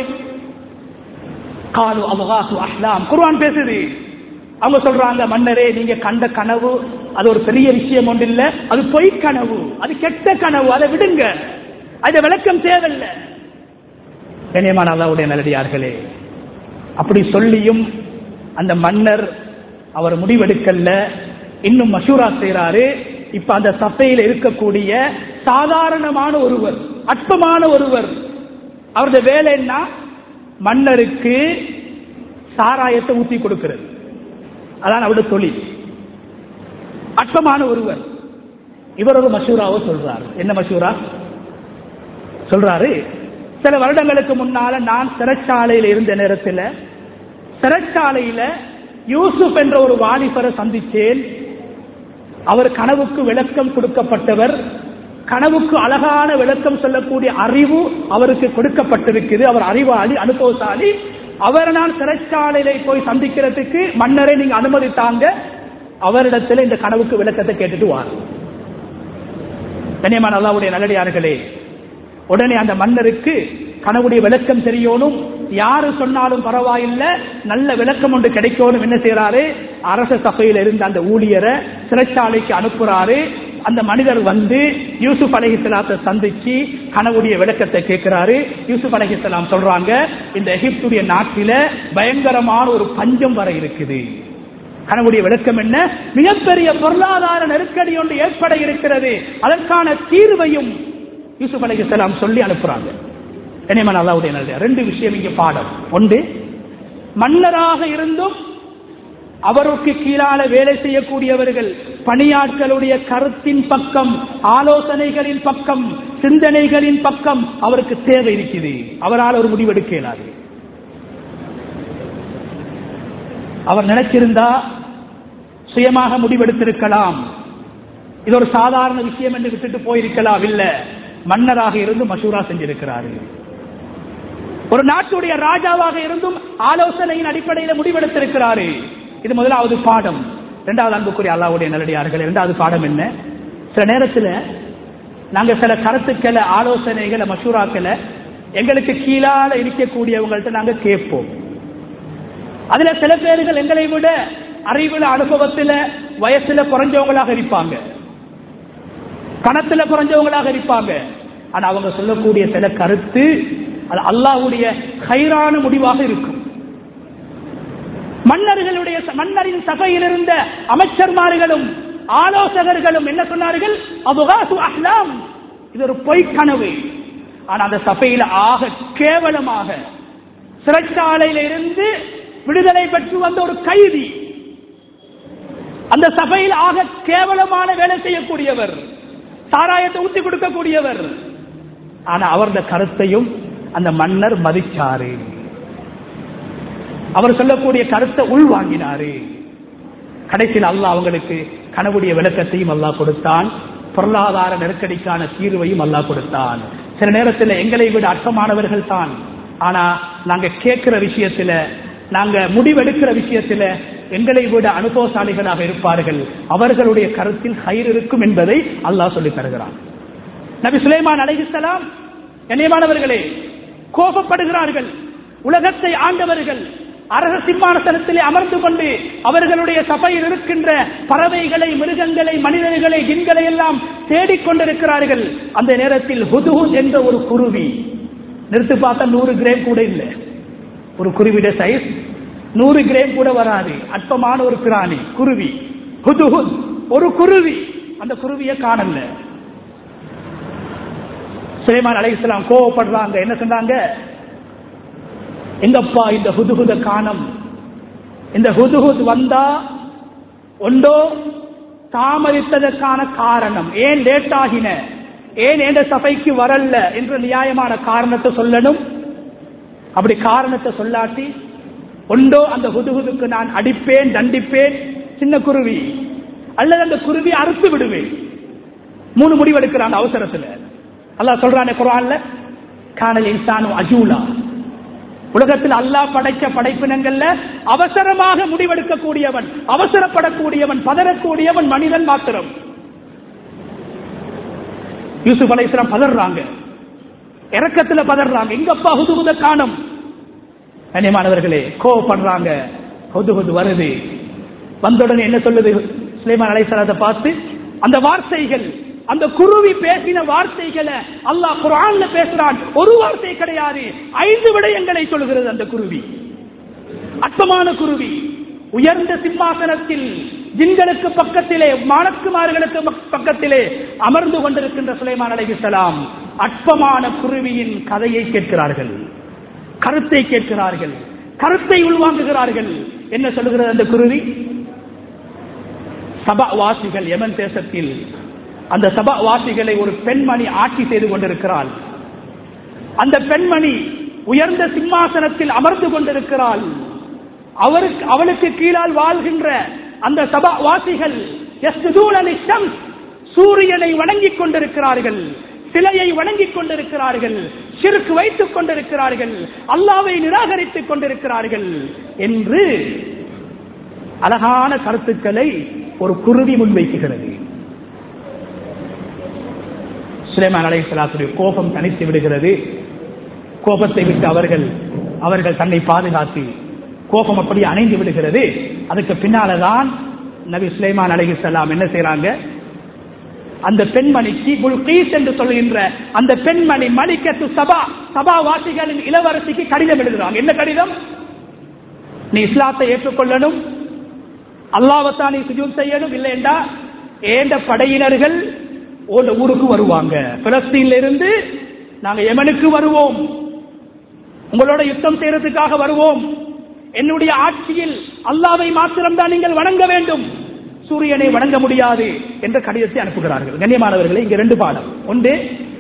காலு அவகாசு அஹ்லாம் குர்ஆன் பேசுது அவங்க சொல்றாங்க மன்னரே நீங்க கண்ட கனவு அது ஒரு பெரிய விஷயம் ஒன்று இல்ல அது பொய் கனவு அது கெட்ட கனவு அதை விடுங்க அது விளக்கம் தேவையில்லை கண்ணியமான அல்லாவுடைய நல்லடியார்களே அப்படி சொல்லியும் அந்த மன்னர் அவர் முடிவெடுக்கல இன்னும் மஷூரா செய்யறாரு இப்ப அந்த சபையில் இருக்கக்கூடிய சாதாரணமான ஒருவர் அற்பமான ஒருவர் அவருடைய வேலை என்ன மன்னருக்கு சாராயத்தை ஊத்தி கொடுக்கிறது அதான் அவருடைய தொழில் அற்பமான ஒருவர் இவர் ஒரு மஷூராவோ சொல்றார் என்ன மஷூரா சொல்றாரு சில வருடங்களுக்கு முன்னால நான் சிறைச்சாலையில் இருந்த நேரத்தில் சிறைச்சாலையில யூசுப் என்ற ஒரு வாலிபரை சந்தித்தேன் அவர் கனவுக்கு விளக்கம் கொடுக்கப்பட்டவர் கனவுக்கு அழகான விளக்கம் சொல்லக்கூடிய அறிவு அவருக்கு கொடுக்கப்பட்டிருக்குது அவர் அறிவாளி அனுபவசாலி அவரை நான் சிறைச்சாலையில போய் சந்திக்கிறதுக்கு மன்னரை நீங்க அனுமதித்தாங்க அவரிடத்துல இந்த கனவுக்கு விளக்கத்தை கேட்டுட்டு வார் கண்ணியமான அல்லாவுடைய நல்லடியார்களே உடனே அந்த மன்னருக்கு கனவுடைய விளக்கம் தெரியணும் யாரு சொன்னாலும் பரவாயில்லை நல்ல விளக்கம் ஒன்று கிடைக்கணும் என்ன செய்யறாரு அரச சபையில் இருந்த அந்த ஊழியரை சிறைச்சாலைக்கு அனுப்புறாரு அந்த மனிதர் வந்து யூசுப் அலஹிசலாத்தை சந்திச்சு கனவுடைய விளக்கத்தை கேட்கிறாரு யூசுப் அலஹிசலாம் சொல்றாங்க இந்த எகிப்துடைய நாட்டில பயங்கரமான ஒரு பஞ்சம் வர இருக்குது கனவுடைய விளக்கம் என்ன மிகப்பெரிய பொருளாதார நெருக்கடி ஒன்று ஏற்பட இருக்கிறது அதற்கான தீர்வையும் யூசுப் அலைஹிஸ்ஸலாம் சொல்லி அனுப்புறாங்க கனிமன் அல்லாவுடைய நல்ல ரெண்டு விஷயம் இங்க பாடம் ஒன்று மன்னராக இருந்தும் அவருக்கு கீழால வேலை செய்யக்கூடியவர்கள் பணியாட்களுடைய கருத்தின் பக்கம் ஆலோசனைகளின் பக்கம் சிந்தனைகளின் பக்கம் அவருக்கு தேவை இருக்குது அவரால் ஒரு முடிவெடுக்க இயலாது அவர் நினைச்சிருந்தா சுயமாக முடிவெடுத்திருக்கலாம் இது ஒரு சாதாரண விஷயம் என்று விட்டுட்டு போயிருக்கலாம் இல்ல மன்னராக இருந்து மசூரா செஞ்சிருக்கிறாரு ஒரு நாட்டுடைய ராஜாவாக இருந்தும் ஆலோசனையின் அடிப்படையில் முடிவெடுத்திருக்கிறாரு இது முதலாவது பாடம் இரண்டாவது அன்புக்குரிய அல்லாவுடைய நல்லடியார்கள் இரண்டாவது பாடம் என்ன சில நேரத்தில் நாங்க சில கருத்துக்களை ஆலோசனைகளை மசூராக்களை எங்களுக்கு கீழால இருக்கக்கூடியவங்கள்ட்ட நாங்க கேட்போம் அதுல சில பேர்கள் எங்களை விட அறிவுல அனுபவத்துல வயசுல குறைஞ்சவங்களாக இருப்பாங்க பணத்துல குறைஞ்சவங்களாக இருப்பாங்க ஆனா அவங்க சொல்லக்கூடிய சில கருத்து அது அல்லாஹ்வுடைய கைரான முடிவாக இருக்கும் மன்னர்களுடைய மன்னரின் சபையில் இருந்த அமைச்சர்மார்களும் ஆலோசகர்களும் என்ன சொன்னார்கள் அபுகாசு அஹ்லாம் இது ஒரு பொய்க்கனவு ஆனா அந்த சபையில ஆக கேவலமாக சிறைச்சாலையில இருந்து விடுதலை பெற்று வந்த ஒரு கைதி அந்த சபையில் ஆக கேவலமான வேலை செய்யக்கூடியவர் சாராயத்தை ஊத்தி கொடுக்கக்கூடியவர் ஆனா அவரது கருத்தையும் அந்த மன்னர் மதிச்சாரு அவர் சொல்லக்கூடிய கருத்தை உள்வாங்கினாரு கடைசியில் அல்லாஹ் அவங்களுக்கு கனவுடைய விளக்கத்தையும் அல்லாஹ் கொடுத்தான் பொருளாதார நெருக்கடிக்கான தீர்வையும் அல்லாஹ் கொடுத்தான் சில நேரத்தில் எங்களை விட அற்பமானவர்கள் தான் ஆனா நாங்க கேட்கிற விஷயத்துல நாங்க முடிவெடுக்கிற விஷயத்துல எங்களை விட அனுபவசாலிகளாக இருப்பார்கள் அவர்களுடைய கருத்தில் கயிறு இருக்கும் என்பதை அல்லாஹ் சொல்லித் தருகிறான் நபி சுலைமான் அலைஹிஸ்ஸலாம் கண்ணியமானவர்களே கோபப்படுகிறார்கள் உலகத்தை ஆண்டவர்கள் அரச சிம்மாசனத்திலே அமர்ந்து கொண்டு அவர்களுடைய சபையில் இருக்கின்ற பறவைகளை மிருகங்களை மனிதர்களை ஜின்களை எல்லாம் தேடிக்கொண்டிருக்கிறார்கள் அந்த நேரத்தில் ஹுதுஹுத் என்ற ஒரு குருவி நிறுத்து பார்த்தா நூறு கிரேம் கூட இல்லை ஒரு குருவிட சைஸ் நூறு கிரேம் கூட வராது அற்பமான ஒரு பிராணி குருவி ஹுதுஹுத் ஒரு குருவி அந்த குருவியை காணல சுலைமான் அலைஹிஸ்ஸலாம் கோவப்படுறாங்க என்ன சொன்னாங்க எங்கப்பா இந்த ஹுதுஹுத காணம் இந்த ஹுதுஹுத் வந்தா ஒன்றோ தாமதித்ததற்கான காரணம் ஏன் லேட் ஆகின ஏன் எந்த சபைக்கு வரல என்ற நியாயமான காரணத்தை சொல்லணும் அப்படி காரணத்தை சொல்லாட்டி ஒன்றோ அந்த ஹுதுஹுதுக்கு நான் அடிப்பேன் தண்டிப்பேன் சின்ன குருவி அல்லது அந்த குருவி அறுத்து விடுவேன் மூணு முடிவெடுக்கிறான் அவசரத்துல அல்லாஹ் சொல்றானே குரான்ல காணல் இன்சானு அஜூலா உலகத்தில் அல்லாஹ் படைச்ச படைப்பினங்கள்ல அவசரமாக முடிவெடுக்கக்கூடியவன் அவசரப்படக்கூடியவன் பதறக்கூடியவன் மனிதன் மாத்திரம் யூசுப் அலைஸ்லாம் பதறாங்க இறக்கத்துல பதறாங்க எங்கப்பா ஹுதுகுத காணும் கண்ணியமானவர்களே கோவப்படுறாங்க ஹுதுகுது வருது வந்தவுடனே என்ன சொல்லுது சுலைமான் அலைசலாத்தை பார்த்து அந்த வார்த்தைகள் அந்த குருவி பேசின வார்த்தைகளை அல்லாஹ் குரான்ல பேசுறான் ஒரு வார்த்தை கிடையாது ஐந்து விடயங்களை சொல்கிறது அந்த குருவி அற்பமான குருவி உயர்ந்த சிம்மாசனத்தில் ஜின்களுக்கு பக்கத்திலே மாணக்குமார்களுக்கு பக்கத்திலே அமர்ந்து கொண்டிருக்கின்ற சுலைமான் அலைஹிஸ்ஸலாம் அற்பமான குருவியின் கதையை கேட்கிறார்கள் கருத்தை கேட்கிறார்கள் கருத்தை உள்வாங்குகிறார்கள் என்ன சொல்லுகிறது அந்த குருவி சபா வாசிகள் யமன் தேசத்தில் அந்த சபா வாசிகளை ஒரு பெண்மணி ஆட்சி செய்து கொண்டிருக்கிறாள் அந்த பெண்மணி உயர்ந்த சிம்மாசனத்தில் அமர்ந்து கொண்டிருக்கிறாள் அவருக்கு அவளுக்கு கீழால் வாழ்கின்ற அந்த சபா வாசிகள் சூரியனை வணங்கிக் கொண்டிருக்கிறார்கள் சிலையை வணங்கிக் கொண்டிருக்கிறார்கள் சிறுக்கு வைத்துக் கொண்டிருக்கிறார்கள் அல்லாவை நிராகரித்துக் கொண்டிருக்கிறார்கள் என்று அழகான கருத்துக்களை ஒரு குருவி முன்வைக்குகிறது சுலைமான் அலைசலாத்துடைய கோபம் தனித்து விடுகிறது கோபத்தை விட்டு அவர்கள் அவர்கள் தன்னை பாதுகாத்து கோபம் அப்படி அணைந்து விடுகிறது அதுக்கு பின்னாலதான் நபி சுலைமான் அலைஹிஸ்ஸலாம் என்ன செய்யறாங்க அந்த பெண்மணிக்கு புல்கீஸ் என்று சொல்கின்ற அந்த பெண்மணி மணிக்கத்து சபா சபா வாசிகளின் இளவரசிக்கு கடிதம் எழுதுறாங்க என்ன கடிதம் நீ இஸ்லாத்தை ஏற்றுக்கொள்ளணும் அல்லாவத்தான் நீ சுஜூத் செய்யணும் இல்லைண்டா ஏண்ட படையினர்கள் ஓட ஊருக்கு வருவாங்க பிலஸ்தீன்ல இருந்து நாங்க எமனுக்கு வருவோம் உங்களோட யுத்தம் செய்யறதுக்காக வருவோம் என்னுடைய ஆட்சியில் அல்லாவை மாத்திரம்தான் நீங்கள் வணங்க வேண்டும் சூரியனை வணங்க முடியாது என்ற கடிதத்தை அனுப்புகிறார்கள் கண்ணியமானவர்களே இங்க ரெண்டு பாடம் ஒன்று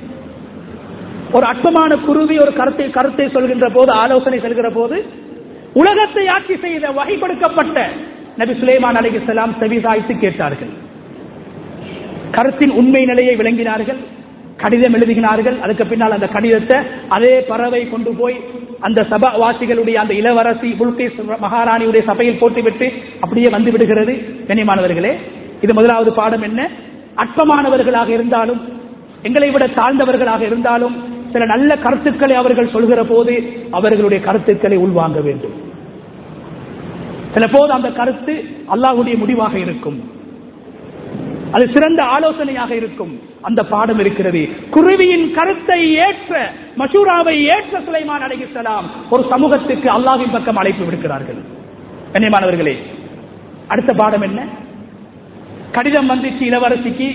ஒரு அற்பமான குருவி ஒரு கருத்தை கருத்தை சொல்கின்ற போது ஆலோசனை செல்கிற போது உலகத்தை ஆட்சி செய்த வகை கொடுக்கப்பட்ட நபி சுலைமான் அலைஹிஸ்ஸலாம் செவிசாய்த்து கேட்டார்கள் கருத்தின் உண்மை நிலையை விளங்கினார்கள் கடிதம் எழுதுகிறார்கள் அதுக்கு பின்னால் அந்த கடிதத்தை அதே பறவை கொண்டு போய் அந்த சபாவாசிகளுடைய அந்த இளவரசி புல்கேஸ் மகாராணியுடைய சபையில் போட்டுவிட்டு அப்படியே வந்து விடுகிறது கண்ணியமானவர்களே இது முதலாவது பாடம் என்ன அற்பமானவர்களாக இருந்தாலும் எங்களை விட தாழ்ந்தவர்களாக இருந்தாலும் சில நல்ல கருத்துக்களை அவர்கள் சொல்கிற போது அவர்களுடைய கருத்துக்களை உள்வாங்க வேண்டும் சில போது அந்த கருத்து அல்லாஹ்வுடைய முடிவாக இருக்கும் அது சிறந்த ஆலோசனையாக இருக்கும் அந்த பாடம் இருக்கிறது குருவியின் கருத்தை ஏற்ற மசூராவை ஏற்ற சுலைமான் அலைஹிஸ்ஸலாம் ஒரு சமூகத்துக்கு அல்லாஹ்வின் பக்கம் அழைப்பு விடுக்கிறார்கள் கண்ணியமானவர்களே அடுத்த பாடம் என்ன கடிதம் வந்துச்சு இளவரசிக்கு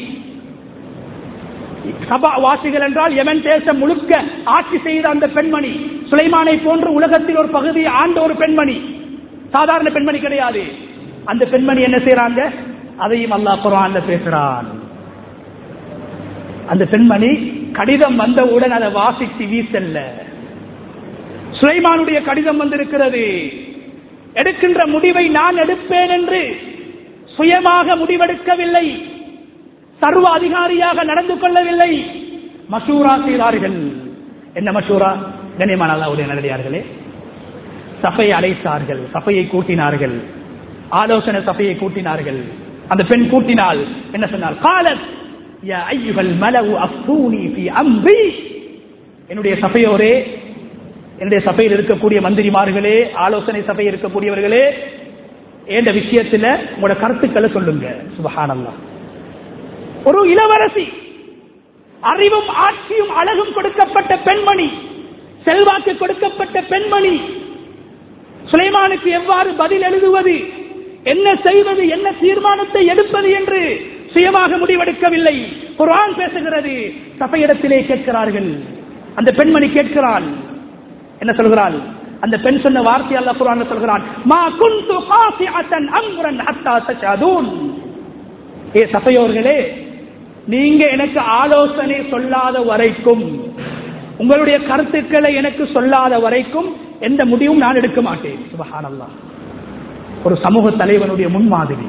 சபா வாசிகள் என்றால் எமன் தேசம் முழுக்க ஆட்சி செய்த அந்த பெண்மணி சுலைமானை போன்று உலகத்தில் ஒரு பகுதியை ஆண்ட ஒரு பெண்மணி சாதாரண பெண்மணி கிடையாது அந்த பெண்மணி என்ன செய்யறாங்க அதையும் அல்லாஹ் குரான்ல பேசுறான் அந்த பெண்மணி கடிதம் வந்தவுடன் அதை வாசித்து வீசல்ல சுலைமானுடைய கடிதம் வந்திருக்கிறது எடுக்கின்ற முடிவை நான் எடுப்பேன் என்று சுயமாக முடிவெடுக்கவில்லை சர்வ அதிகாரியாக நடந்து கொள்ளவில்லை மசூரா செய்தார்கள் என்ன மசூரா கண்ணியமான அல்லாவுடைய நல்லடியார்களே சபையை அழைத்தார்கள் சபையை கூட்டினார்கள் ஆலோசனை சபையை கூட்டினார்கள் அந்த பெண் கூட்டினால் என்ன சொன்னார் காலத் யா ஐயுகள் மலவு அஃபூனி ஃபி அம்ரி என்னுடைய சபையோரே என்னுடைய சபையில் இருக்கக்கூடிய மந்திரிமார்களே ஆலோசனை சபையில் இருக்கக்கூடியவர்களே என்ற விஷயத்துல உங்களோட கருத்துக்களை சொல்லுங்க சுபஹானல்லாஹ் ஒரு இளவரசி அறிவும் ஆட்சியும் அழகும் கொடுக்கப்பட்ட பெண்மணி செல்வாக்கு கொடுக்கப்பட்ட பெண்மணி சுலைமானுக்கு எவ்வாறு பதில் எழுதுவது என்ன செய்வது என்ன தீர்மானத்தை எடுப்பது என்று சுயமாக முடிவெடுக்கவில்லை குர்ஆன் பேசுகிறது சபையிடத்திலே கேட்கிறார்கள் அந்த பெண்மணி கேட்கிறாள் என்ன சொல்கிறாள் அந்த பெண் சொன்ன வார்த்தை அல்லாஹ் குர்ஆன்ல சொல்கிறான் மா குன்து காசிஅத்தன் அம்ரன் ஹத்தா தஷஹதூன் ஏ சபையோர்களே நீங்க எனக்கு ஆலோசனை சொல்லாத வரைக்கும் உங்களுடைய கருத்துக்களை எனக்கு சொல்லாத வரைக்கும் எந்த முடிவும் நான் எடுக்க மாட்டேன் சுபஹானல்லாஹ் ஒரு சமூக தலைவனுடைய முன்மாதிரி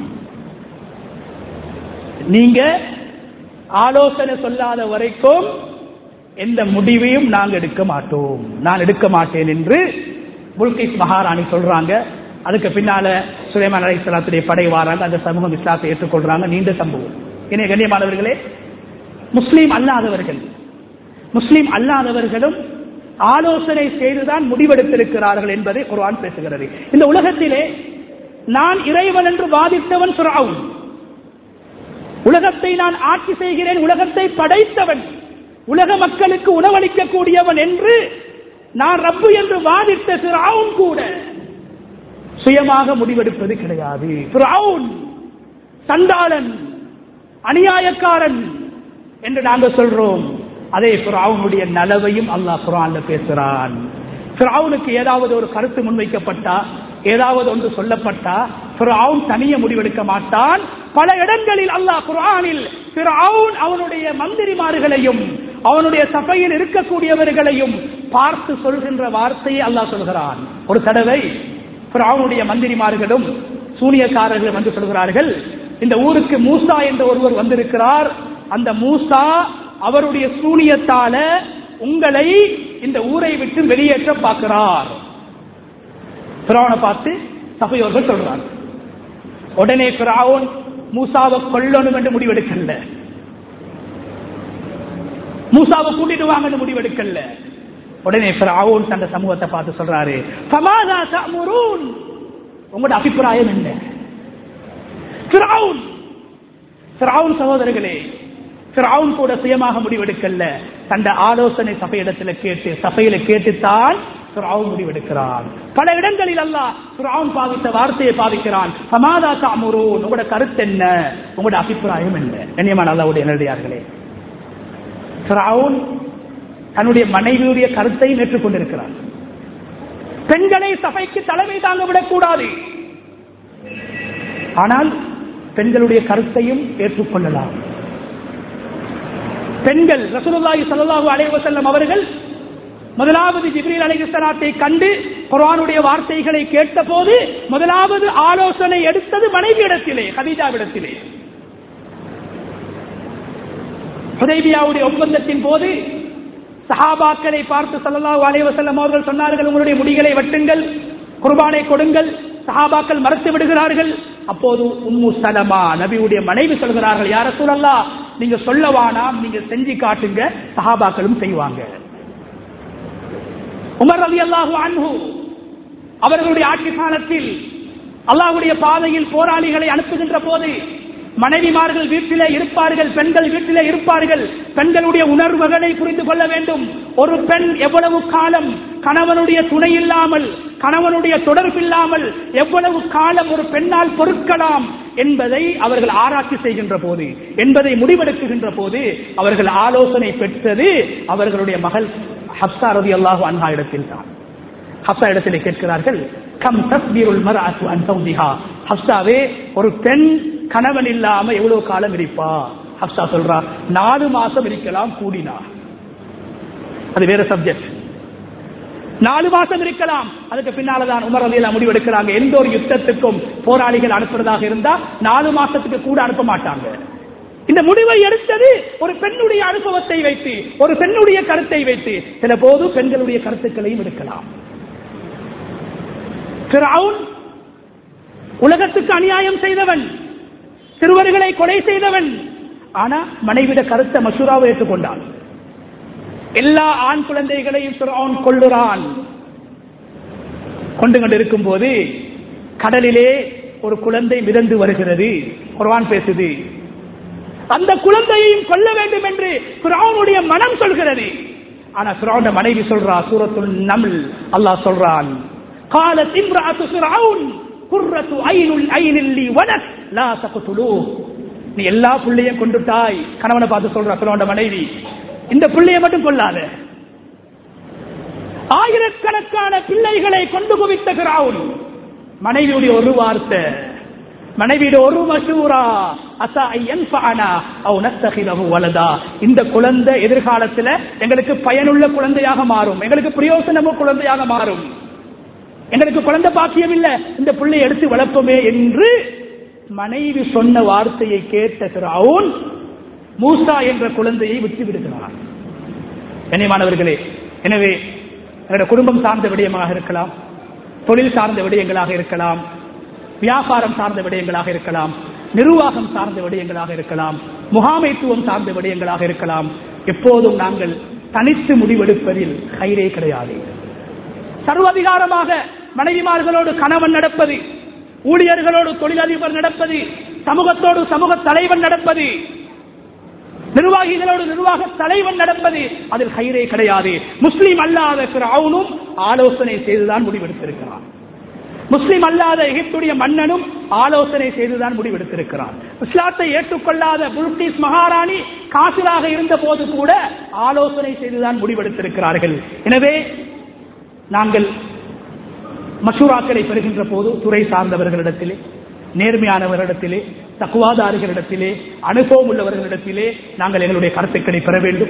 நீங்க ஆலோசனை சொல்லாத வரைக்கும் எந்த முடிவையும் நாங்கள் எடுக்க மாட்டோம் நான் எடுக்க மாட்டேன் என்று புல்கிஸ் மகாராணி சொல்றாங்க அதுக்கு பின்னால சுலைமான் அலை இஸ்லாத்துடைய படை வாராங்க அந்த சமூகம் இஸ்லாத்தை ஏற்றுக்கொள்றாங்க நீண்ட சம்பவம் இணைய கண்ணியமானவர்களே முஸ்லீம் அல்லாதவர்கள் முஸ்லீம் அல்லாதவர்களும் ஆலோசனை செய்துதான் முடிவெடுத்திருக்கிறார்கள் என்பதை குர்ஆன் பேசுகிறது இந்த உலகத்திலே நான் இறைவன் என்று வாதித்தவன் சுராவும் உலகத்தை நான் ஆட்சி செய்கிறேன் உலகத்தை படைத்தவன் உலக மக்களுக்கு உணவளிக்கக்கூடியவன் என்று நான் ரப்பு என்று வாதித்த சிறாவும் கூட சுயமாக முடிவெடுப்பது கிடையாது ஃபிரௌன் சண்டாளன் அநியாயக்காரன் என்று நாங்கள் சொல்றோம் அதே ஃபிரௌனுடைய நலவையும் அல்லாஹ் குர்ஆன்ல பேசுறான் ஃபிரௌனுக்கு ஏதாவது ஒரு கருத்து முன்வைக்கப்பட்டா ஏதாவது ஒன்று சொல்லப்பட்டா ஃபிரௌன் தனிய முடிவெடுக்க மாட்டான் பல இடங்களில் அல்லாஹ் குர்ஆனில் ஃபிரௌன் அவனுடைய மந்திரிமார்களையும் அவனுடைய சபையில் இருக்கக்கூடியவர்களையும் பார்த்து சொல்கின்ற வார்த்தையை அல்லாஹ் சொல்கிறான் ஒரு தடவை அவனுடைய மந்திரிமார்களும் சூனியக்காரர்களும் வந்து சொல்கிறார்கள் இந்த ஊருக்கு மூசா என்ற ஒருவர் வந்திருக்கிறார் அந்த மூசா அவருடைய சூனியத்தால உங்களை இந்த ஊரை விட்டு வெளியேற்ற பார்க்கிறார் பிராவனை பார்த்து சபையோர்கள் சொல்றாங்க உடனே பிராவன் மூசாவை கொல்லணும் என்று முடிவெடுக்கல மூசாவை கூட்டிட்டு வாங்கன்னு முடிவெடுக்கல உடனே பிராவோன் தந்த சமூகத்தை பார்த்து சொல்றாரு சமாதா தமுரூன் உங்களோட அபிப்பிராயம் என்ன பிராவுன் பிராவுன் சகோதரர்களே பிராவுன் கூட சுயமாக முடிவெடுக்கல தந்த ஆலோசனை சபையிடத்துல கேட்டு சபையில கேட்டுத்தான் பிராவுன் முடிவெடுக்கிறான் பல இடங்களில் அல்ல பிராவுன் பாவித்த வார்த்தையை பாவிக்கிறான் சமாதா தாமுரூன் உங்களோட கருத்து என்ன உங்களோட அபிப்பிராயம் என்ன கண்ணியமான அல்லாவுடைய நேரடியார்களே பிராவுன் தன்னுடைய மனைவியுடைய கருத்தையும் ஏற்றுக்கொண்டிருக்கிறார் பெண்களை சபைக்கு தலைமை தாங்க விடக்கூடாது ஆனால் பெண்களுடைய கருத்தையும் ஏற்றுக்கொள்ளலாம் பெண்கள் ரசூலுல்லாஹி ஸல்லல்லாஹு அலைஹி வஸல்லம் அவர்கள் முதலாவது ஜிப்ரீல் அலைஹிஸ்ஸலாத்தை கண்டு குர்ஆனுடைய வார்த்தைகளை கேட்டபோது முதலாவது ஆலோசனை எடுத்தது மனைவியிடத்திலே ஹதீஜாவிடத்திலே ஹுதைபியாவுடைய ஒப்பந்தத்தின் போது சஹாபாக்களை பார்த்து ஸல்லல்லாஹு அலைஹி வஸல்லம் அவர்கள் சொன்னார்கள் உங்களுடைய முடிகளை வெட்டுங்கள் குர்பானை கொடுங்கள் சஹாபாக்கள் மறுத்து விடுகிறார்கள் அப்போது உம்மு சலமா நபியுடைய மனைவி சொல்கிறார்கள் யார சூழல்லா நீங்க சொல்லவானாம் நீங்க செஞ்சு காட்டுங்க சஹாபாக்களும் செய்வாங்க உமர் ரலி அல்லாஹு அன்ஹு அவர்களுடைய ஆட்சி காலத்தில் அல்லாஹ்வுடைய பாதையில் போராளிகளை அனுப்புகின்ற போது மனைவிமார்கள் வீட்டிலே இருப்பார்கள் பெண்கள் வீட்டிலே இருப்பார்கள் பெண்களுடைய உணர்வுகளை புரிந்து கொள்ள வேண்டும் ஒரு பெண் எவ்வளவு காலம் கணவனுடைய துணை இல்லாமல் கணவனுடைய தொடர்பில்லாமல் எவ்வளவு காலம் ஒரு பெண்ணால் பொறுக்கலாம் என்பதை அவர்கள் ஆராய்ச்சி செய்கின்ற போது என்பதை முடிவெடுக்குகின்ற போது அவர்கள் ஆலோசனை பெற்றது அவர்களுடைய மகள் ஹப்சா ரதி அல்லாஹு அன்ஹா இடத்தில் தான் ஹப்சா இடத்திலே கேட்கிறார்கள் கம் தஸ்பீருல் மர்அத்து அன் சௌதிஹா ஹப்சாவே ஒரு பெண் கணவன் இல்லாம எவ்வளவு காலம் இருப்பா ஹப்சா சொல்றா நாலு மாசம் இருக்கலாம் கூடினா அது வேற சப்ஜெக்ட் நாலு மாசம் இருக்கலாம் அதுக்கு பின்னாலதான் உமர் அலி முடிவெடுக்கிறாங்க எந்த ஒரு யுத்தத்துக்கும் போராளிகள் அனுப்புறதாக இருந்தா நாலு மாசத்துக்கு கூட அனுப்ப மாட்டாங்க இந்த முடிவை எடுத்தது ஒரு பெண்ணுடைய அனுபவத்தை வைத்து ஒரு பெண்ணுடைய கருத்தை வைத்து சில போது பெண்களுடைய கருத்துக்களையும் எடுக்கலாம் ஃபிரௌன் உலகத்துக்கு அநியாயம் செய்தவன் சிறுவர்களை கொலை செய்தவன் ஆனா மனைவிட கருத்தை மசூராவை ஏற்றுக்கொண்டான் எல்லா ஆண் குழந்தைகளையும் ஃபிரௌன் கொள்ளுறான் கொண்டு கொண்டிருக்கும் போது கடலிலே ஒரு குழந்தை மிதந்து வருகிறது குர்ஆன் பேசுது அந்த குழந்தையையும் கொல்ல வேண்டும் என்று ஃபிரௌனுடைய மனம் சொல்கிறது ஆனா ஃபிரௌன மனைவி சொல்றா சூரத்துல் நம்ல் அல்லாஹ் சொல்றான் قالت امرأة فرعون قرة عين العين لي ولك لا تقتلوه நீ எல்லா புள்ளையும் கொண்டுட்டாய் கணவனை பார்த்து சொல்ற ஃபிரௌன மனைவி இந்த பிள்ளையை மட்டும் கொள்ளாத ஆயிரக்கணக்கான பிள்ளைகளை கொண்டு குவித்த ஃபிரௌன் மனைவியுடைய ஒரு வார்த்தை மனைவியோட ஒரு மசூரா அசா ஐயன்ஃபஅனா அவ் நத்தகிதஹு வலதா இந்த குழந்தை எதிர்காலத்துல எங்களுக்கு பயனுள்ள குழந்தையாக மாறும் எங்களுக்கு பிரயோசனமும் குழந்தையாக மாறும் எங்களுக்கு குழந்தை பாக்கியம் இல்ல இந்த பிள்ளை எடுத்து வளர்ப்போமே என்று மனைவி சொன்ன வார்த்தையை கேட்ட ஃபிரௌன் மூசா என்ற குழந்தையை விட்டு விடுகிறார் கண்ணியமானவர்களே எனவே என்னோட குடும்பம் சார்ந்த விடயமாக இருக்கலாம் தொழில் சார்ந்த விடயங்களாக இருக்கலாம் வியாபாரம் சார்ந்த விடயங்களாக இருக்கலாம் நிர்வாகம் சார்ந்த விடயங்களாக இருக்கலாம் முகாமைத்துவம் சார்ந்த விடயங்களாக இருக்கலாம் எப்போதும் நாங்கள் தனித்து முடிவெடுப்பதில் கயிறே கிடையாது சர்வதிகாரமாக மனைவிமார்களோடு கணவன் நடப்பது ஊழியர்களோடு தொழிலதிபர் நடப்பது சமூகத்தோடு சமூக தலைவன் நடப்பது நிர்வாகிகளோடு நிர்வாக தலைவன் நடப்பது அதில் கயிறே கிடையாது முஸ்லீம் அல்லாத அவனும் ஆலோசனை செய்துதான் முடிவெடுத்திருக்கிறான் முஸ்லிம் அல்லாத எகிப்துடைய மன்னனும் ஆலோசனை செய்துதான் முடிவெடுத்திருக்கிறார் இஸ்லாத்தை ஏற்றுக்கொள்ளாத புல்கிஸ் மகாராணி காசிலாக இருந்த போது கூட ஆலோசனை செய்துதான் முடிவெடுத்திருக்கிறார்கள் எனவே நாங்கள் மசூராக்களை பெறுகின்ற போது துறை சார்ந்தவர்களிடத்திலே நேர்மையானவர்களிடத்திலே தக்குவாதாரிகளிடத்திலே அனுபவம் உள்ளவர்களிடத்திலே நாங்கள் எங்களுடைய கருத்துக்களை பெற வேண்டும்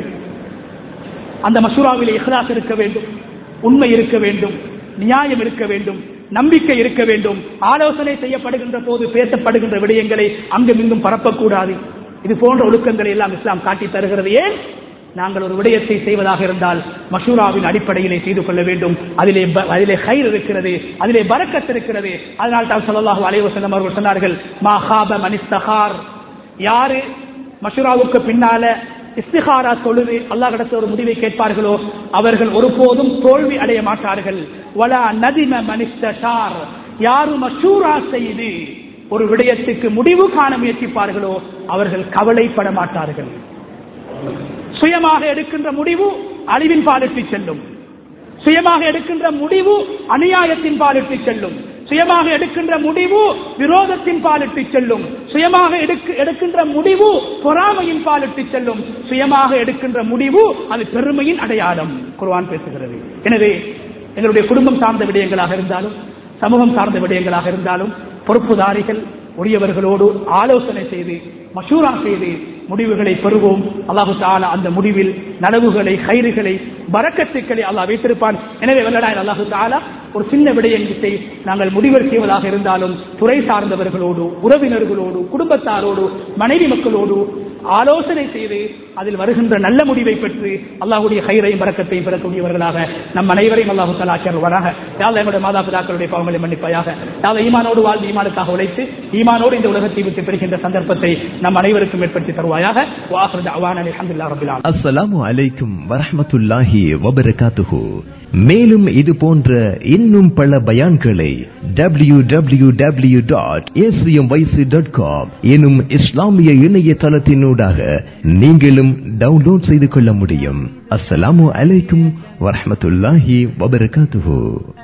அந்த மசூராவிலே இஹ்லாஸ் இருக்க வேண்டும் உண்மை இருக்க வேண்டும் நியாயம் இருக்க வேண்டும் நம்பிக்கை இருக்க வேண்டும் ஆலோசனை செய்யப்படுகின்ற போது பேசப்படுகின்ற விடயங்களை அங்கும் இங்கும் பரப்பக்கூடாது இது போன்ற ஒழுக்கங்களை எல்லாம் இஸ்லாம் காட்டி தருகிறது ஏன் நாங்கள் ஒரு விடயத்தை செய்வதாக இருந்தால் மஷூராவின் அடிப்படையிலே செய்து கொள்ள வேண்டும் அதிலே ப- அதிலே கயிறு இருக்கிறது அதிலே பரக்கத் இருக்கிறது அதனால் தான் சொல்லலாக அலைவசல்லம் அவர்கள் சொன்னார்கள் மா ஹாப மனிஸ்தகார் யாரு மஷூராவுக்கு பின்னால இஸ்திகாரா தொழுது அல்லாஹ்விடத்தில் ஒரு முடிவை கேட்பார்களோ அவர்கள் ஒருபோதும் தோல்வி அடைய மாட்டார்கள் வலா நதிம மனிஸ்தார் யாரு மஷூரா செய்து ஒரு விடயத்துக்கு முடிவு காண முயற்சிப்பார்களோ அவர்கள் கவலைப்பட மாட்டார்கள் சுயமாக எடுக்கின்ற முடிவு அழிவின் பாலிட்டு செல்லும் சுயமாக எடுக்கின்ற முடிவு அநியாயத்தின் பாலிட்டு செல்லும் சுயமாக எடுக்கின்ற முடிவு விரோதத்தின் பாலிட்டு செல்லும் சுயமாக எடுக்க- எடுக்கின்ற முடிவு பொறாமையின் பாலிட்டு செல்லும் சுயமாக எடுக்கின்ற முடிவு அது பெருமையின் அடையாளம் குர்ஆன் பேசுகிறது எனவே எங்களுடைய குடும்பம் சார்ந்த விடயங்களாக இருந்தாலும் சமூகம் சார்ந்த விடயங்களாக இருந்தாலும் பொறுப்புதாரிகள் உரியவர்களோடு ஆலோசனை செய்து மஷூரா செய்து முடிவுகளை பெறுவோம் அல்லாஹு தாலா அந்த முடிவில் நனவுகளை கயிறுகளை பறக்கத்துக்களை அல்லாஹ் வைத்திருப்பான் எனவே வல்லடாய் அல்லாஹு தாலா ஒரு சின்ன விடயத்தை நாங்கள் முடிவெடு செய்வதாக இருந்தாலும் துறை சார்ந்தவர்களோடு உறவினர்களோடு குடும்பத்தாரோடு மனைவி மக்களோடு ஆலோசனை செய்து அதில் வருகின்ற நல்ல முடிவை பெற்று அல்லாஹுடைய கயிறையும் பறக்கத்தையும் பெறக்கூடியவர்களாக நம் அனைவரையும் அல்லாஹு தலாக்கிறவராக யாழ் எங்களுடைய மாதா பிதாக்களுடைய பாவங்களை மன்னிப்பாயாக யாழ் ஈமானோடு வாழ்ந்து ஈமானுக்காக உழைத்து ஈமானோடு இந்த உலகத்தை விட்டு பெறுகின்ற சந்தர்ப்பத்தை நம் அனைவருக்கும் ஏற்படுத்தி தருவாயாக வாஹர் அவான் அலமதுல்லா ரபில் அஸ்ஸலாமு அலைக்கும் வரஹ்மத்துல்லாஹி வபரகாத்துஹு மேலும் இது போன்ற இன்னும் பல பயான்களை W W W dot dot com எனும் இஸ்லாமிய இணையதளத்தினூடாக நீங்களும் டவுன்லோட் செய்து கொள்ள முடியும் அஸ்ஸலாமு அலைக்கும் வரஹ்மத்துல்லாஹி வபரகாத்துஹு